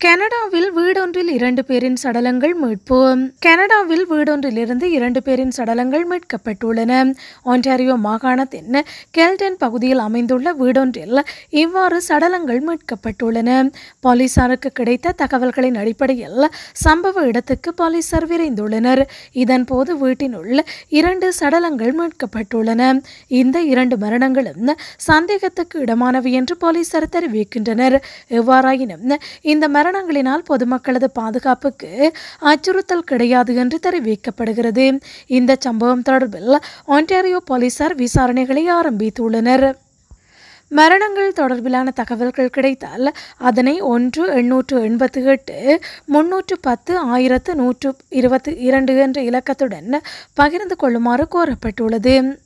கனடாவில் வீடொன்றில் இரண்டு பேரின் சடலங்கள் மீட்பு கனடாவில் வீடொன்றிலிருந்து இரண்டு பேரின் சடலங்கள் மீட்கப்பட்டுள்ளன ஒன்டாரியோ மாகாணத்தின் கெல்டன் பகுதியில் அமைந்துள்ள வீடொன்றில் இவ்வாறு சடலங்கள் மீட்கப்பட்டுள்ளன போலீசாருக்கு கிடைத்த தகவல்களின் அடிப்படையில் சம்பவ இடத்துக்கு போலீசார் விரைந்துள்ளனர் இதன்போது வீட்டினுள் இரண்டு சடலங்கள் மீட்கப்பட்டுள்ளன இந்த இரண்டு மரணங்களும் சந்தேகத்துக்கு இடமானவை என்று போலீசார் தெரிவிக்கின்றனர் எவ்வாறாயினும் இந்த மரணங்களினால் பொதுமக்களது பாதுகாப்புக்கு அச்சுறுத்தல் கிடையாது என்று தெரிவிக்கப்படுகிறது இந்த சம்பவம் தொடர்பில் ஒன்டாரியோ போலீசார் விசாரணைகளை ஆரம்பித்துள்ளனர் மரணங்கள் தொடர்பிலான தகவல்கள் கிடைத்தால் அதனை ஒன்று எண்ணூற்று எண்பத்தி எட்டு முன்னூற்று பத்து ஆயிரத்து நூற்று இருபத்தி இரண்டு என்ற இலக்கத்துடன் பகிர்ந்து கொள்ளுமாறு கோரப்பட்டுள்ளது